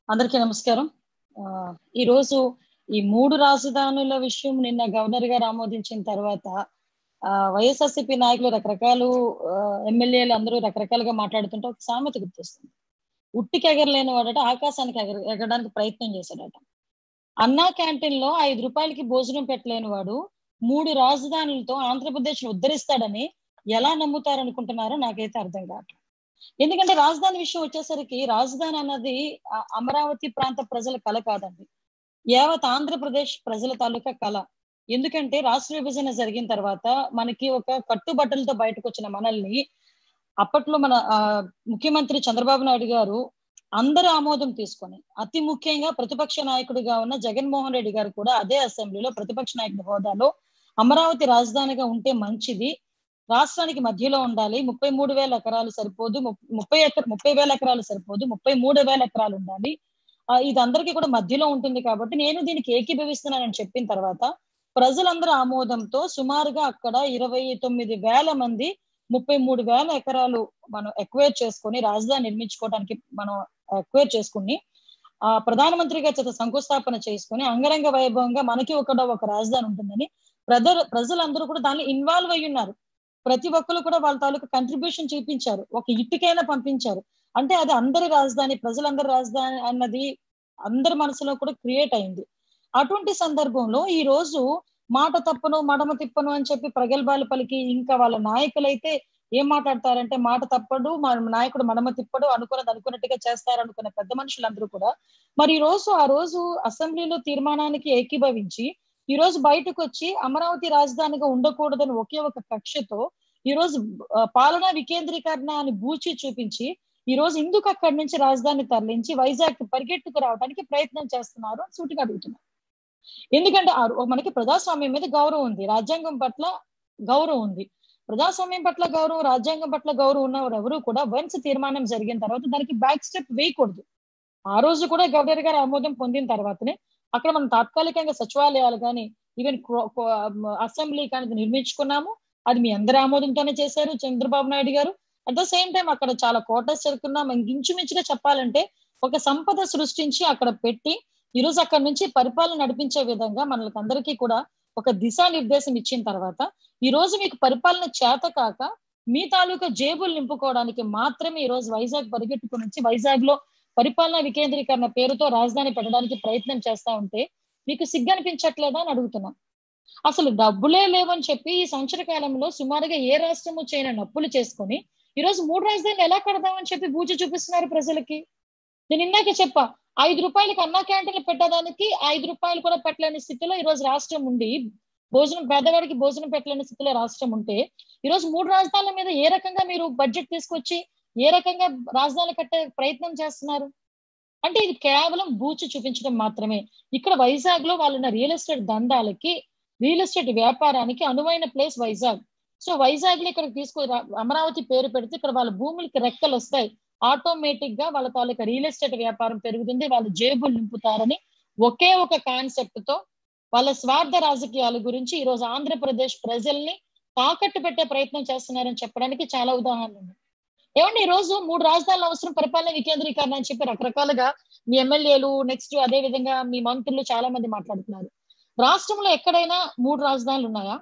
అందరికీ నమస్కారం ఆ, ఈ రోజు ఈ మూడు రాజధానుల విషయం నిన్న గవర్నర్ గారు ఆమోదించిన తర్వాత ఆ వైఎస్ఆర్సీపీ నాయకులు రకరకాలు ఎమ్మెల్యేలు అందరూ రకరకాలుగా మాట్లాడుతుంటే ఒక సామెత గుర్తొస్తుంది ఉట్టికి ఎగరలేని వాడట ఆకాశానికి ఎగర ఎగరడానికి ప్రయత్నం చేశాడట అన్నా క్యాంటీన్ లో ఐదు రూపాయలకి భోజనం పెట్టలేని వాడు మూడు రాజధానులతో ఆంధ్రప్రదేశ్ ఉద్ధరిస్తాడని ఎలా నమ్ముతారనుకుంటున్నారో నాకైతే అర్థం కావట్లేదు ఎందుకంటే రాజధాని విషయం వచ్చేసరికి రాజధాని అన్నది ఆ అమరావతి ప్రాంత ప్రజల కళ కాదండి యావత్ ఆంధ్రప్రదేశ్ ప్రజల తాలూకా కళ ఎందుకంటే రాష్ట్ర విభజన జరిగిన తర్వాత మనకి ఒక కట్టుబట్టలతో బయటకు వచ్చిన మనల్ని అప్పట్లో మన ఆ, ముఖ్యమంత్రి చంద్రబాబు నాయుడు గారు అందరూ ఆమోదం తీసుకొని అతి ముఖ్యంగా ప్రతిపక్ష నాయకుడిగా ఉన్న జగన్మోహన్ రెడ్డి గారు కూడా అదే అసెంబ్లీలో ప్రతిపక్ష నాయకుడి హోదాలో అమరావతి రాజధానిగా ఉంటే మంచిది రాష్ట్రానికి మధ్యలో ఉండాలి ముప్పై మూడు వేల ఎకరాలు సరిపోదు ముప్- ముప్పై ఎకర ముప్పై వేల ఎకరాలు సరిపోదు ముప్పై మూడు వేల ఎకరాలు ఉండాలి ఆ, ఇది అందరికీ కూడా మధ్యలో ఉంటుంది కాబట్టి నేను దీనికి ఏకీభవిస్తున్నానని చెప్పిన తర్వాత ప్రజలందరూ ఆమోదంతో సుమారుగా అక్కడ ఇరవై తొమ్మిది వేల మంది ముప్పై మూడు వేల ఎకరాలు మనం ఎక్వైర్ చేసుకొని రాజధాని నిర్మించుకోవడానికి మనం ఎక్వైర్ చేసుకుని ఆ ప్రధానమంత్రి గారి చేత శంకుస్థాపన చేసుకుని అంగరంగ వైభవంగా మనకి ఒక ఒక రాజధాని ఉంటుందని ప్రజలు ప్రజలందరూ కూడా దానిలో ఇన్వాల్వ్ అయి ఉన్నారు ప్రతి ఒక్కరు కూడా వాళ్ళ తాలూకు కంట్రిబ్యూషన్ చూపించారు ఒక ఇటుకైనా పంపించారు అంటే అది అందరి రాజధాని ప్రజలందరి రాజధాని అన్నది అందరి మనసులో కూడా క్రియేట్ అయింది అటువంటి సందర్భంలో ఈ రోజు మాట తప్పను మడమ తిప్పను అని చెప్పి ప్రగల్భాలు పలికి ఇంకా వాళ్ళ నాయకులైతే ఏం మాట్లాడతారంటే మాట తప్పడు మా నాయకుడు మడమ తిప్పడు అనుకున్నది అనుకున్నట్టుగా చేస్తారు అనుకున్న పెద్ద మనుషులందరూ కూడా మరి ఈ రోజు ఆ రోజు అసెంబ్లీలో తీర్మానానికి ఏకీభవించి ఈ రోజు బయటకు వచ్చి అమరావతి రాజధానిగా ఉండకూడదని ఒకే ఒక కక్షతో ఈ రోజు ఆ, పాలనా వికేంద్రీకరణ అని బూచి చూపించి ఈ రోజు ఎందుకు అక్కడి నుంచి రాజధాని తరలించి వైజాగ్ పరిగెట్టుకు రావడానికి ప్రయత్నం చేస్తున్నారు అని సూటిగా అడుగుతున్నారు ఎందుకంటే ఆ రో- మనకి ప్రజాస్వామ్యం మీద గౌరవం ఉంది రాజ్యాంగం పట్ల గౌరవం ఉంది ప్రజాస్వామ్యం పట్ల గౌరవం రాజ్యాంగం పట్ల గౌరవం ఉన్నవారు ఎవరు కూడా వన్స్ తీర్మానం జరిగిన తర్వాత దానికి బ్యాక్ స్టెప్ వేయకూడదు ఆ రోజు కూడా గవర్నర్ గారు ఆమోదం పొందిన తర్వాతనే అక్కడ మనం తాత్కాలికంగా సచివాలయాలు కానీ ఈవెన్ అసెంబ్లీ కానీ నిర్మించుకున్నాము అది మీ అందరి ఆమోదంతోనే చేశారు చంద్రబాబు నాయుడు గారు అట్ ద సేమ్ టైం అక్కడ చాలా కోటర్స్ జరుపుకున్నాం ఇంచుమించుగా చెప్పాలంటే ఒక సంపద సృష్టించి అక్కడ పెట్టి ఈ రోజు అక్కడ నుంచి పరిపాలన నడిపించే విధంగా మనకి అందరికీ కూడా ఒక దిశానిర్దేశం ఇచ్చిన తర్వాత ఈ రోజు మీకు పరిపాలన చేత కాక మీ తాలూకా జేబులు నింపుకోవడానికి మాత్రమే ఈ రోజు వైజాగ్ పరిగెట్టుకుని వచ్చి వైజాగ్ లో పరిపాలనా వికేంద్రీకరణ పేరుతో రాజధాని పెట్టడానికి ప్రయత్నం చేస్తా ఉంటే మీకు సిగ్గు అనిపించట్లేదా అని అడుగుతున్నా అసలు డబ్బులే లేవని చెప్పి ఈ సంవత్సర కాలంలో సుమారుగా ఏ రాష్ట్రము చేయని అప్పులు చేసుకొని ఈ రోజు మూడు రాజధానులు ఎలా కడదామని చెప్పి బూజు చూపిస్తున్నారు ప్రజలకి నేను ఇందాక చెప్పా ఐదు రూపాయలకి అన్నా క్యాంటీన్లు పెట్టడానికి ఐదు రూపాయలు కూడా పెట్టలేని స్థితిలో ఈ రోజు రాష్ట్రం ఉండి భోజనం పేదవాడికి భోజనం పెట్టలేని స్థితిలో రాష్ట్రం ఉంటే ఈ రోజు మూడు రాజధానుల మీద ఏ రకంగా మీరు బడ్జెట్ తీసుకొచ్చి ఏ రకంగా రాజధాని కట్టే ప్రయత్నం చేస్తున్నారు అంటే ఇది కేవలం బూచి చూపించడం మాత్రమే ఇక్కడ వైజాగ్ లో వాళ్ళున్న రియల్ ఎస్టేట్ దందాలకి రియల్ ఎస్టేట్ వ్యాపారానికి అనువైన ప్లేస్ వైజాగ్ సో వైజాగ్ లో ఇక్కడ తీసుకు అమరావతి పేరు పెడితే ఇక్కడ వాళ్ళ భూములకి రెక్కలు వస్తాయి ఆటోమేటిక్ గా వాళ్ళ తాలూకా రియల్ ఎస్టేట్ వ్యాపారం పెరుగుతుంది వాళ్ళ జేబులు నింపుతారని ఒకే ఒక కాన్సెప్ట్ తో వాళ్ళ స్వార్థ రాజకీయాల గురించి ఈ రోజు ఆంధ్రప్రదేశ్ ప్రజల్ని తాకట్టు పెట్టే ప్రయత్నం చేస్తున్నారని చెప్పడానికి చాలా ఉదాహరణలు ఉన్నాయి ఏమండి ఈ రోజు మూడు రాజధానుల అవసరం పరిపాలన వికేంద్రీకరణ అని చెప్పి రకరకాలుగా మీ ఎమ్మెల్యేలు నెక్స్ట్ అదే విధంగా మీ మంత్రులు చాలా మంది మాట్లాడుతున్నారు రాష్ట్రంలో ఎక్కడైనా మూడు రాజధానులు ఉన్నాయా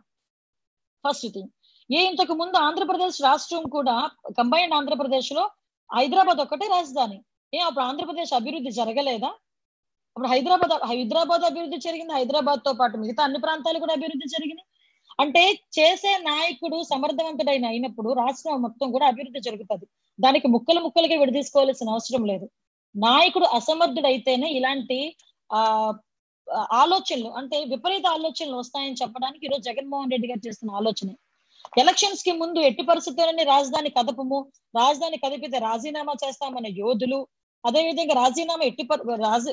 ఫస్ట్ థింగ్ ఏ ఇంతకు ముందు ఆంధ్రప్రదేశ్ రాష్ట్రం కూడా కంబైన్డ్ ఆంధ్రప్రదేశ్ లో హైదరాబాద్ ఒక్కటే రాజధాని ఏ అప్పుడు ఆంధ్రప్రదేశ్ అభివృద్ధి జరగలేదా అప్పుడు హైదరాబాద్ హైదరాబాద్ అభివృద్ధి జరిగింది హైదరాబాద్ తో పాటు మిగతా అన్ని ప్రాంతాలు కూడా అభివృద్ధి జరిగినాయి అంటే చేసే నాయకుడు సమర్థవంతుడైన అయినప్పుడు రాష్ట్రం మొత్తం కూడా అభివృద్ధి జరుగుతుంది దానికి ముక్కలు ముక్కలుగా విడదీసుకోవాల్సిన అవసరం లేదు నాయకుడు అసమర్థుడైతేనే ఇలాంటి ఆ ఆలోచనలు అంటే విపరీత ఆలోచనలు వస్తాయని చెప్పడానికి ఈరోజు జగన్మోహన్ రెడ్డి గారు చేస్తున్న ఆలోచన ఎలక్షన్స్ కి ముందు ఎట్టి పరిస్థితుల్లోనే రాజధాని కదపము రాజధాని కదిపితే రాజీనామా చేస్తామన్న యోధులు అదే విధంగా రాజీనామా ఎట్టి పర్- రాజ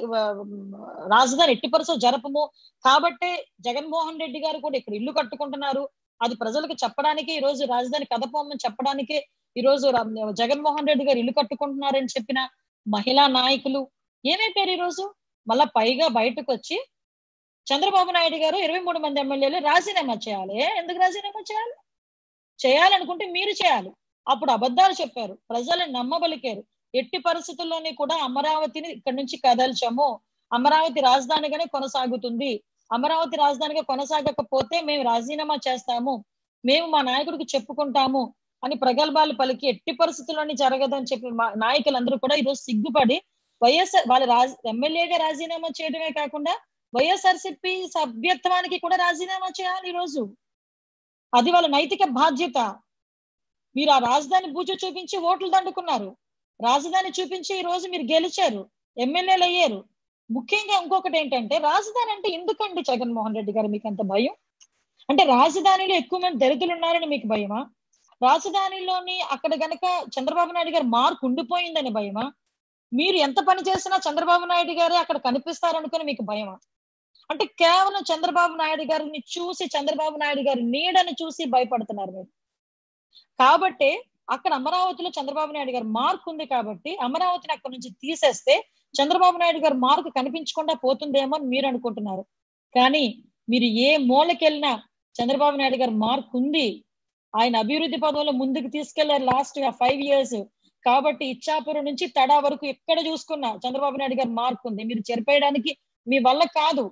రాజధాని ఎట్టి పరిస్థితులు జరపము కాబట్టే జగన్మోహన్ రెడ్డి గారు కూడా ఇక్కడ ఇల్లు కట్టుకుంటున్నారు అది ప్రజలకు చెప్పడానికి ఈ రోజు రాజధాని కదపమని చెప్పడానికి ఈ రోజు రా- జగన్మోహన్ రెడ్డి గారు ఇల్లు కట్టుకుంటున్నారని చెప్పిన మహిళా నాయకులు ఏమైపోయారు ఈ రోజు మళ్ళా పైగా బయటకు వచ్చి చంద్రబాబు నాయుడు గారు ఇరవై మూడు మంది ఎమ్మెల్యేలు రాజీనామా చేయాలి ఏ? ఎందుకు రాజీనామా చేయాలి చేయాలనుకుంటే మీరు చేయాలి అప్పుడు అబద్ధాలు చెప్పారు ప్రజలను నమ్మబలికారు ఎట్టి పరిస్థితుల్లోని కూడా అమరావతిని ఇక్కడ నుంచి కదల్చము అమరావతి రాజధానిగానే కొనసాగుతుంది అమరావతి రాజధానిగా కొనసాగకపోతే మేము రాజీనామా చేస్తాము మేము మా నాయకుడికి చెప్పుకుంటాము అని ప్రగల్భాలు పలికి ఎట్టి పరిస్థితుల్లోని జరగదని చెప్పి మా నాయకులందరూ కూడా ఈరోజు సిగ్గుపడి వైఎస్ఆర్ వాళ్ళ రాజ ఎమ్మెల్యేగా రాజీనామా చేయడమే కాకుండా వైఎస్ఆర్సిపి సభ్యత్వానికి కూడా రాజీనామా చేయాలి ఈరోజు అది వాళ్ళ నైతిక బాధ్యత మీరు ఆ రాజధాని పూజ చూపించి ఓట్లు దండుకున్నారు రాజధాని చూపించి ఈ రోజు మీరు గెలిచారు ఎమ్మెల్యేలు అయ్యారు ముఖ్యంగా ఇంకొకటి ఏంటంటే రాజధాని అంటే ఎందుకండి జగన్మోహన్ రెడ్డి గారు మీకు అంత భయం అంటే రాజధానిలో ఎక్కువ మంది దళితులు ఉన్నారని మీకు భయమా రాజధానిలోని అక్కడ గనక చంద్రబాబు నాయుడు గారు మార్కు ఉండిపోయిందని భయమా మీరు ఎంత పని చేసినా చంద్రబాబు నాయుడు గారే అక్కడ కనిపిస్తారనుకుని మీకు భయమా అంటే కేవలం చంద్రబాబు నాయుడు గారిని చూసి చంద్రబాబు నాయుడు గారి నీడని చూసి భయపడుతున్నారు మీరు కాబట్టి అక్కడ అమరావతిలో చంద్రబాబు నాయుడు గారి మార్క్ ఉంది కాబట్టి అమరావతిని అక్కడ నుంచి తీసేస్తే చంద్రబాబు నాయుడు గారి మార్కు కనిపించకుండా పోతుందేమో అని మీరు అనుకుంటున్నారు కానీ మీరు ఏ మూలకెళ్ళినా చంద్రబాబు నాయుడు గారి మార్క్ ఉంది ఆయన అభివృద్ధి పదంలో ముందుకు తీసుకెళ్లారు లాస్ట్ ఫైవ్ ఇయర్స్ కాబట్టి ఇచ్చాపురం నుంచి తడా వరకు ఎక్కడ చూసుకున్నా చంద్రబాబు నాయుడు గారి మార్క్ ఉంది మీరు చెరిపేయడానికి మీ వల్ల కాదు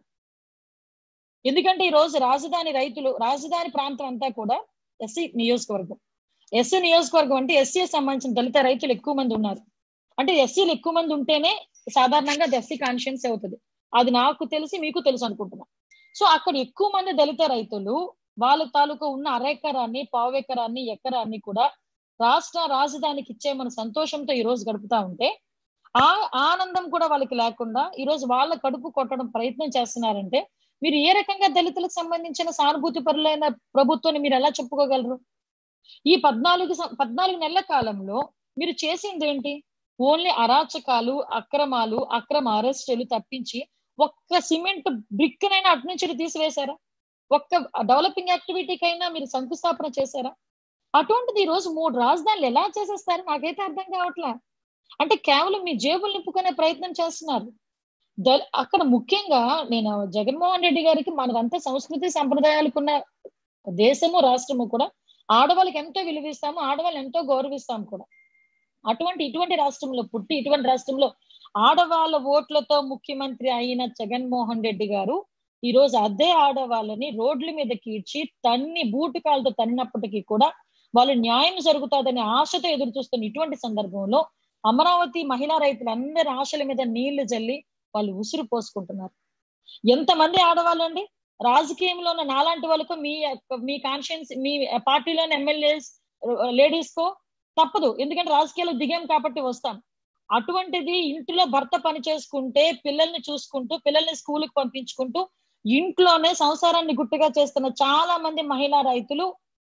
ఎందుకంటే ఈ రోజు రాజధాని రైతులు రాజధాని ప్రాంతం అంతా కూడా ఎస్సీ నియోజకవర్గం ఎస్సీ నియోజకవర్గం అంటే ఎస్సీ సంబంధించిన దళిత రైతులు ఎక్కువ మంది ఉన్నారు అంటే ఎస్సీలు ఎక్కువ మంది ఉంటేనే సాధారణంగా అది ఎస్సీ కాన్షియన్స్ అవుతుంది అది నాకు తెలిసి మీకు తెలుసు అనుకుంటున్నా సో అక్కడ ఎక్కువ మంది దళిత రైతులు వాళ్ళ తాలూకా ఉన్న అరెకరాన్ని పావెకరాన్ని ఎకరాన్ని కూడా రాష్ట్ర రాజధానికి ఇచ్చే మన సంతోషంతో ఈ రోజు గడుపుతా ఉంటే ఆ ఆనందం కూడా వాళ్ళకి లేకుండా ఈ రోజు వాళ్ళ కడుపు కొట్టడం ప్రయత్నం చేస్తున్నారంటే మీరు ఏ రకంగా దళితులకు సంబంధించిన సానుభూతి పరులైన ప్రభుత్వాన్ని మీరు ఎలా చెప్పుకోగలరు ఈ పద్నాలుగు పద్నాలుగు నెలల కాలంలో మీరు చేసింది ఏంటి ఓన్లీ అరాచకాలు అక్రమాలు అక్రమ అరెస్టులు తప్పించి ఒక్క సిమెంట్ బ్రిక్ నైనా అటు నుంచి తీసివేశారా ఒక్క డెవలపింగ్ యాక్టివిటీకైనా మీరు శంకుస్థాపన చేశారా అటువంటిది ఈ రోజు మూడు రాజధానులు ఎలా చేసేస్తారు నాకైతే అర్థం కావట్లే అంటే కేవలం మీ జేబులు నింపుకునే ప్రయత్నం చేస్తున్నారు అక్కడ ముఖ్యంగా నేను జగన్మోహన్ రెడ్డి గారికి మనదంతా సంస్కృతి సంప్రదాయాలకున్న దేశము రాష్ట్రము కూడా ఆడవాళ్ళకి ఎంతో విలువిస్తాము ఆడవాళ్ళు ఎంతో గౌరవిస్తాము కూడా అటువంటి ఇటువంటి రాష్ట్రంలో పుట్టి ఇటువంటి రాష్ట్రంలో ఆడవాళ్ళ ఓట్లతో ముఖ్యమంత్రి అయిన జగన్మోహన్ రెడ్డి గారు ఈ రోజు అదే ఆడవాళ్ళని రోడ్ల మీద కీడ్చి తన్ని బూటకాలతో తన్నినప్పటికీ కూడా వాళ్ళు న్యాయం జరుగుతుందనే ఆశతో ఎదురు చూస్తున్న ఇటువంటి సందర్భంలో అమరావతి మహిళా రైతులందరి ఆశల మీద నీళ్లు జల్లి వాళ్ళు ఉసురు పోసుకుంటున్నారు ఎంతమంది ఆడవాళ్ళు అండి రాజకీయంలో ఉన్న నాలాంటి వాళ్ళకు మీ మీ కాన్షియన్స్ మీ పార్టీలోని ఎమ్మెల్యేస్ లేడీస్ కో తప్పదు ఎందుకంటే రాజకీయాలు దిగాం కాబట్టి వస్తాం అటువంటిది ఇంట్లో భర్త పని చేసుకుంటే పిల్లల్ని చూసుకుంటూ పిల్లల్ని స్కూల్కి పంపించుకుంటూ ఇంట్లోనే సంసారాన్ని గుట్టుగా చేస్తున్న చాలా మంది మహిళా రైతులు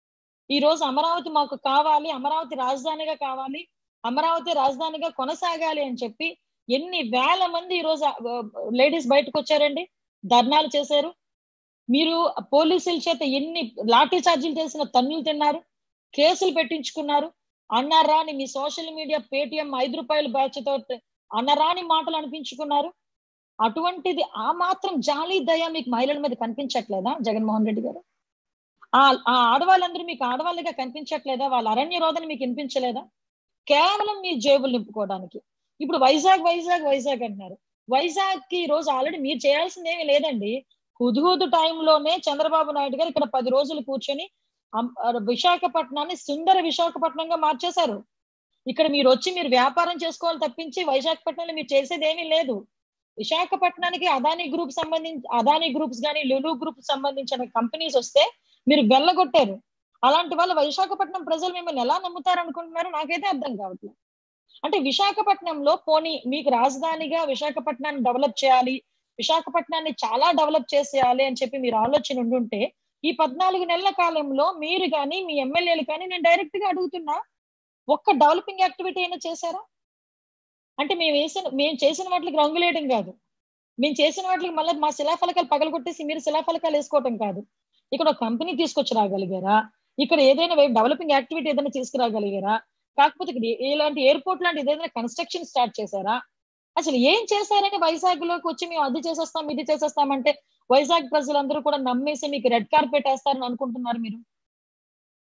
ఈ రోజు అమరావతి మాకు కావాలి అమరావతి రాజధానిగా కావాలి అమరావతి రాజధానిగా కొనసాగాలి అని చెప్పి ఎన్ని వేల మంది ఈ రోజు లేడీస్ బయటకు వచ్చారండి ధర్నాలు చేశారు మీరు పోలీసుల చేత ఎన్ని లాఠీ చార్జీలు చేసిన తన్నులు తిన్నారు కేసులు పెట్టించుకున్నారు అన్నరాని మీ సోషల్ మీడియా పేటిఎం ఐదు రూపాయల బ్యాచ్ తో అన్నరాని మాటలు అనిపించుకున్నారు అటువంటిది ఆ మాత్రం జాలి దయ మీకు మహిళల మీద కనిపించట్లేదా జగన్మోహన్ రెడ్డి గారు ఆ ఆ ఆడవాళ్ళందరూ మీకు ఆడవాళ్ళగా కనిపించట్లేదా వాళ్ళ అరణ్య రోధన మీకు వినిపించలేదా కేవలం మీ జేబులు నింపుకోవడానికి ఇప్పుడు వైజాగ్ వైజాగ్ వైజాగ్ అంటున్నారు వైజాగ్ కి ఈ రోజు ఆల్రెడీ మీరు చేయాల్సింది ఏమీ లేదండి హుదుహుదు టైంలోనే చంద్రబాబు నాయుడు గారు ఇక్కడ పది రోజులు కూర్చొని విశాఖపట్నాన్ని సుందర విశాఖపట్నంగా మార్చేశారు ఇక్కడ మీరు వచ్చి మీరు వ్యాపారం చేసుకోవాలి తప్పించి విశాఖపట్నంలో మీరు చేసేది ఏమీ లేదు విశాఖపట్నానికి అదానీ గ్రూప్ సంబంధించి అదానీ గ్రూప్స్ కానీ లులు గ్రూప్ సంబంధించిన కంపెనీస్ వస్తే మీరు వెళ్ళగొట్టారు అలాంటి వాళ్ళు విశాఖపట్నం ప్రజలు మిమ్మల్ని ఎలా నమ్ముతారు అనుకుంటున్నారు నాకైతే అర్థం కావట్లేదు అంటే విశాఖపట్నంలో పోనీ మీకు రాజధానిగా విశాఖపట్నాన్ని డెవలప్ చేయాలి విశాఖపట్నాన్ని చాలా డెవలప్ చేసేయాలి అని చెప్పి మీరు ఆలోచన ఉండుంటే ఈ పద్నాలుగు నెలల కాలంలో మీరు కానీ మీ ఎమ్మెల్యేలు కానీ నేను డైరెక్ట్ గా అడుగుతున్నా ఒక్క డెవలపింగ్ యాక్టివిటీ అయినా చేశారా అంటే మేము వేసిన మేము చేసిన వాటికి రంగులేయడం కాదు మేము చేసిన వాటికి మళ్ళీ మా శిలాఫలకాలు పగలగొట్టేసి మీరు శిలాఫలకాలు వేసుకోవటం కాదు ఇక్కడ ఒక కంపెనీ తీసుకొచ్చి రాగలిగారా ఇక్కడ ఏదైనా డెవలపింగ్ యాక్టివిటీ ఏదైనా తీసుకురాగలిగారా కాకపోతే ఇక్కడ ఇలాంటి ఎయిర్పోర్ట్ లాంటి ఏదైనా కన్స్ట్రక్షన్ స్టార్ట్ చేశారా అసలు ఏం చేశారని వైజాగ్ లోకి వచ్చి మేము అది చేసేస్తాం ఇది చేసేస్తామంటే వైజాగ్ ప్రజలందరూ కూడా నమ్మేసి మీకు రెడ్ కార్పెట్ వేస్తారని అనుకుంటున్నారు మీరు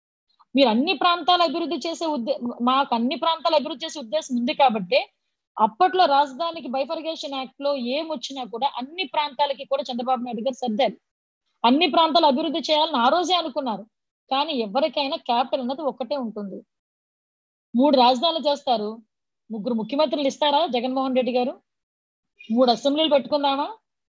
మీరు అన్ని ప్రాంతాలు అభివృద్ధి చేసే ఉద్దే మాకు అన్ని ప్రాంతాలు అభివృద్ధి చేసే ఉద్దేశం ఉంది కాబట్టి అప్పట్లో రాజధానికి బైఫర్గేషన్ యాక్ట్ లో ఏం వచ్చినా కూడా అన్ని ప్రాంతాలకి కూడా చంద్రబాబు నాయుడు గారు సర్దారు అన్ని ప్రాంతాలు అభివృద్ధి చేయాలని ఆ రోజే అనుకున్నారు కానీ ఎవరికైనా క్యాపిటల్ అన్నది ఒక్కటే ఉంటుంది మూడు రాజధానులు చేస్తారు ముగ్గురు ముఖ్యమంత్రులు ఇస్తారా జగన్మోహన్ రెడ్డి గారు మూడు అసెంబ్లీలు పెట్టుకుందామా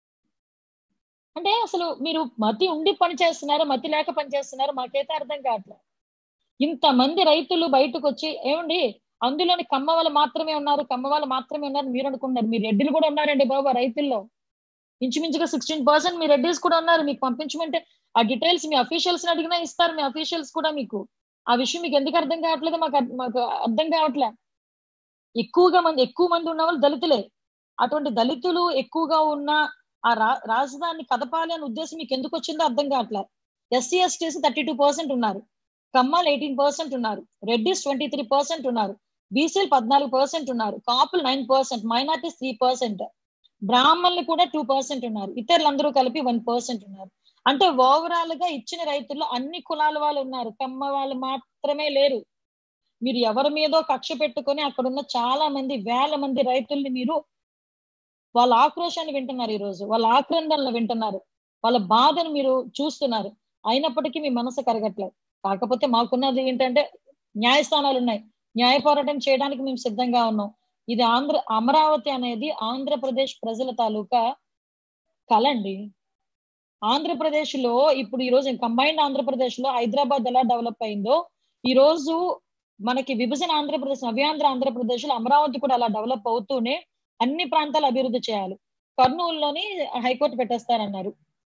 అంటే అసలు మీరు మతి ఉండి పని చేస్తున్నారా మతి లేక పని చేస్తున్నారా మాకైతే అర్థం కావట్లేదు ఇంతమంది రైతులు బయటకు వచ్చి ఏమండి అందులోని కమ్మ వాళ్ళు మాత్రమే ఉన్నారు కమ్మ వాళ్ళు మాత్రమే ఉన్నారు మీరు అనుకున్నారు మీ రెడ్డిలు కూడా ఉన్నారండి బాబు ఆ రైతుల్లో ఇంచుమించుగా సిక్స్టీన్ పర్సెంట్ మీ రెడ్డిస్ కూడా ఉన్నారు మీకు పంపించమంటే ఆ డీటెయిల్స్ మీ అఫీషియల్స్ అడిగినా ఇస్తారు మీ అఫీషియల్స్ కూడా మీకు ఆ విషయం మీకు ఎందుకు అర్థం కావట్లేదు మాకు అర్థం- మాకు అర్థం కావట్లే ఎక్కువగా మంది ఎక్కువ మంది ఉన్న వాళ్ళు దళితులే అటువంటి దళితులు ఎక్కువగా ఉన్న ఆ రా రాజధాని కదపాలి అనే ఉద్దేశం మీకు ఎందుకు వచ్చిందో అర్థం కావట్లే SC STs thirty two percent ఉన్నారు కమ్మాలు ఎయిటీన్ పర్సెంట్ ఉన్నారు రెడ్డిస్ ట్వంటీ త్రీ పర్సెంట్ ఉన్నారు బీసీలు పద్నాలుగు పర్సెంట్ ఉన్నారు కాపులు nine percent minorities three percent బ్రాహ్మణులు కూడా టూ పర్సెంట్ ఉన్నారు ఇతరులందరూ కలిపి వన్ పర్సెంట్ ఉన్నారు అంటే ఓవరాల్ గా ఇచ్చిన రైతుల్లో అన్ని కులాల వాళ్ళు ఉన్నారు కమ్మ వాళ్ళు మాత్రమే లేరు మీరు ఎవరి మీదో కక్ష పెట్టుకొని అక్కడ ఉన్న చాలా మంది వేల మంది రైతుల్ని మీరు వాళ్ళ ఆక్రోశాన్ని వింటున్నారు ఈ రోజు వాళ్ళ ఆక్రందనలు వింటున్నారు వాళ్ళ బాధను మీరు చూస్తున్నారు అయినప్పటికీ మీ మనసు కరగట్లేదు కాకపోతే మాకున్నది ఏంటంటే న్యాయస్థానాలు ఉన్నాయి న్యాయ పోరాటం చేయడానికి మేము సిద్ధంగా ఉన్నాం ఇది ఆంధ్ర అమరావతి అనేది ఆంధ్రప్రదేశ్ ప్రజల తాలూకా కళ అండి ఆంధ్రప్రదేశ్ లో ఇప్పుడు ఈ రోజు కంబైన్డ్ ఆంధ్రప్రదేశ్ లో హైదరాబాద్ ఎలా డెవలప్ అయిందో ఈ రోజు మనకి విభజన ఆంధ్రప్రదేశ్ నవ్యాంధ్ర ఆంధ్రప్రదేశ్ లో అమరావతి కూడా అలా డెవలప్ అవుతూనే అన్ని ప్రాంతాలు అభివృద్ధి చేయాలి కర్నూలులోని హైకోర్టు పెట్టేస్తారన్నారు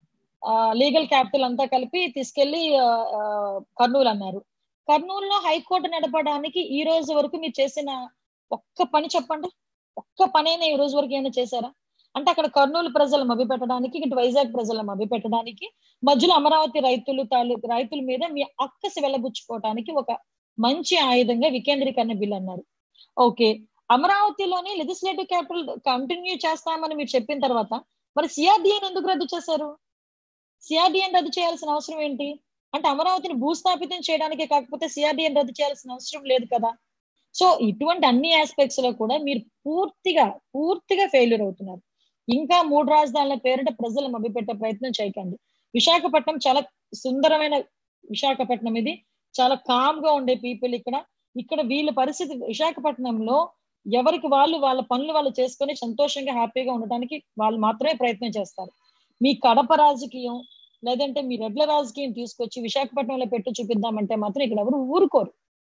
లీగల్ క్యాపిటల్ అంతా కలిపి తీసుకెళ్లి ఆ, ఆ, కర్నూలు అన్నారు కర్నూలులో హైకోర్టు నడపడానికి ఈ రోజు వరకు మీరు చేసిన ఒక్క పని చెప్పండి ఒక్క పనైనా ఈ రోజు వరకు ఏమైనా చేశారా అంటే అక్కడ కర్నూలు ప్రజలు మభ్యపెట్టడానికి ఇటు వైజాగ్ ప్రజలు మభ్యపెట్టడానికి మధ్యలో అమరావతి రైతులు తాలూకు రైతుల మీద మీ అక్కసి వెళ్ళబుచ్చుకోవడానికి ఒక మంచి ఆయుధంగా వికేంద్రీకరణ బిల్ అన్నారు ఓకే అమరావతిలోని లెజిస్లేటివ్ క్యాపిటల్ కంటిన్యూ చేస్తామని మీరు చెప్పిన తర్వాత మరి సిఆర్డిఎన్ ఎందుకు రద్దు చేశారు సిఆర్డిఎన్ రద్దు చేయాల్సిన అవసరం ఏంటి అంటే అమరావతిని భూస్థాపితం చేయడానికి కాకపోతే సిఆర్డిఎన్ రద్దు చేయాల్సిన అవసరం లేదు కదా సో ఇటువంటి అన్ని ఆస్పెక్ట్స్ లో కూడా మీరు పూర్తిగా పూర్తిగా ఫెయిల్యూర్ అవుతున్నారు ఇంకా మూడు రాజధానుల పేరిట ప్రజలు మభ్యపెట్టే ప్రయత్నం చేయకండి విశాఖపట్నం చాలా సుందరమైన విశాఖపట్నం ఇది చాలా కామ్ గా ఉండే పీపుల్ ఇక్కడ ఇక్కడ వీళ్ళ పరిస్థితి విశాఖపట్నంలో ఎవరికి వాళ్ళు వాళ్ళ పనులు వాళ్ళు చేసుకొని సంతోషంగా హ్యాపీగా ఉండటానికి వాళ్ళు మాత్రమే ప్రయత్నం చేస్తారు మీ కడప రాజకీయం లేదంటే మీ రెడ్ల రాజకీయం తీసుకొచ్చి విశాఖపట్నంలో పెట్టి చూపిద్దామంటే మాత్రం ఇక్కడ ఎవరు ఊరుకోరు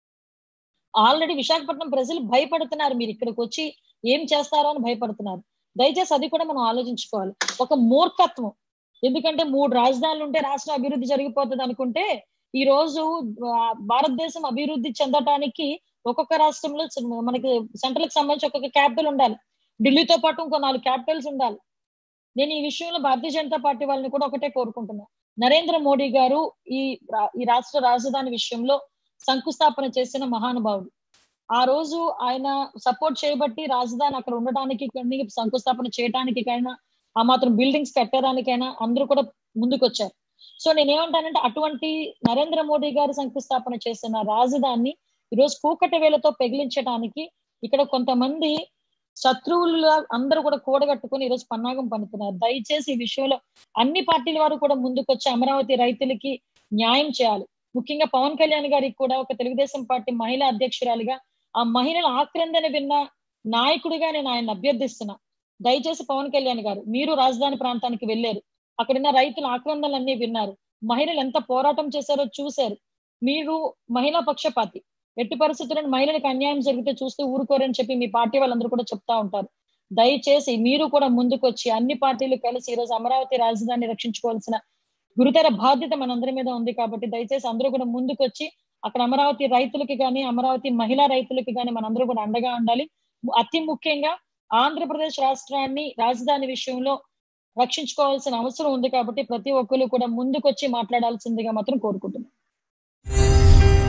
ఆల్రెడీ విశాఖపట్నం ప్రజలు భయపడుతున్నారు మీరు ఇక్కడికి వచ్చి ఏం చేస్తారో అని భయపడుతున్నారు దయచేసి అది కూడా మనం ఆలోచించుకోవాలి ఒక మూర్ఖత్వం ఎందుకంటే మూడు రాజధానులు ఉంటే రాష్ట్ర అభివృద్ధి జరిగిపోతుంది అనుకుంటే ఈ రోజు ఆ, భారతదేశం అభివృద్ధి చెందటానికి ఒక్కొక్క రాష్ట్రంలో చి- మనకి సెంట్రల్ కి సంబంధించి ఒక్కొక్క క్యాపిటల్ ఉండాలి ఢిల్లీతో పాటు ఇంకో నాలుగు క్యాపిటల్స్ ఉండాలి నేను ఈ విషయంలో భారతీయ జనతా పార్టీ వాళ్ళని కూడా ఒకటే కోరుకుంటున్నా నరేంద్ర మోడీ గారు ఈ రా- ఈ రాష్ట్ర రాజధాని విషయంలో శంకుస్థాపన చేసిన మహానుభావుడు ఆ రోజు ఆయన సపోర్ట్ చేయబట్టి రాజధాని అక్కడ ఉండడానికి కానీ శంకుస్థాపన చేయడానికి కైనా ఆ మాత్రం బిల్డింగ్స్ కట్టడానికైనా అందరూ కూడా ముందుకొచ్చారు సో నేనేమంటానంటే అటువంటి నరేంద్ర మోడీ గారు శంకుస్థాపన చేసిన రాజధానిని ఈరోజు కూకటి వేలతో పెగిలించడానికి ఇక్కడ కొంతమంది శత్రువులు అందరూ కూడా కూడగట్టుకుని ఈరోజు పన్నాగం పన్నుతున్నారు దయచేసి ఈ విషయంలో అన్ని పార్టీల వారు కూడా ముందుకొచ్చి అమరావతి రైతులకి న్యాయం చేయాలి ముఖ్యంగా పవన్ కళ్యాణ్ గారికి కూడా ఒక తెలుగుదేశం పార్టీ మహిళా అధ్యక్షురాలిగా ఆ మహిళల ఆక్రందన విన్న నాయకుడిగా నేను ఆయన అభ్యర్థిస్తున్నా దయచేసి పవన్ కళ్యాణ్ గారు మీరు రాజధాని ప్రాంతానికి వెళ్ళారు అక్కడున్న రైతుల ఆక్రందనలన్నీ విన్నారు మహిళలు ఎంత పోరాటం చేశారో చూశారు మీరు మహిళా పక్షపాతి ఎట్టి పరిస్థితులను మహిళలకు అన్యాయం జరిగితే చూస్తూ ఊరుకోరని చెప్పి మీ పార్టీ వాళ్ళందరూ కూడా చెప్తా ఉంటారు దయచేసి మీరు కూడా ముందుకొచ్చి అన్ని పార్టీలు కలిసి ఈరోజు అమరావతి రాజధాని రక్షించుకోవాల్సిన గురుతర బాధ్యత మనందరి మీద ఉంది కాబట్టి దయచేసి అందరూ కూడా ముందుకొచ్చి అక్కడ అమరావతి రైతులకి కానీ అమరావతి మహిళా రైతులకి కానీ మనందరూ కూడా అండగా ఉండాలి అతి ముఖ్యంగా ఆంధ్రప్రదేశ్ రాష్ట్రాన్ని రాజధాని విషయంలో రక్షించుకోవాల్సిన అవసరం ఉంది కాబట్టి ప్రతి ఒక్కరు కూడా ముందుకొచ్చి మాట్లాడాల్సిందిగా మాత్రం కోరుకుంటున్నాను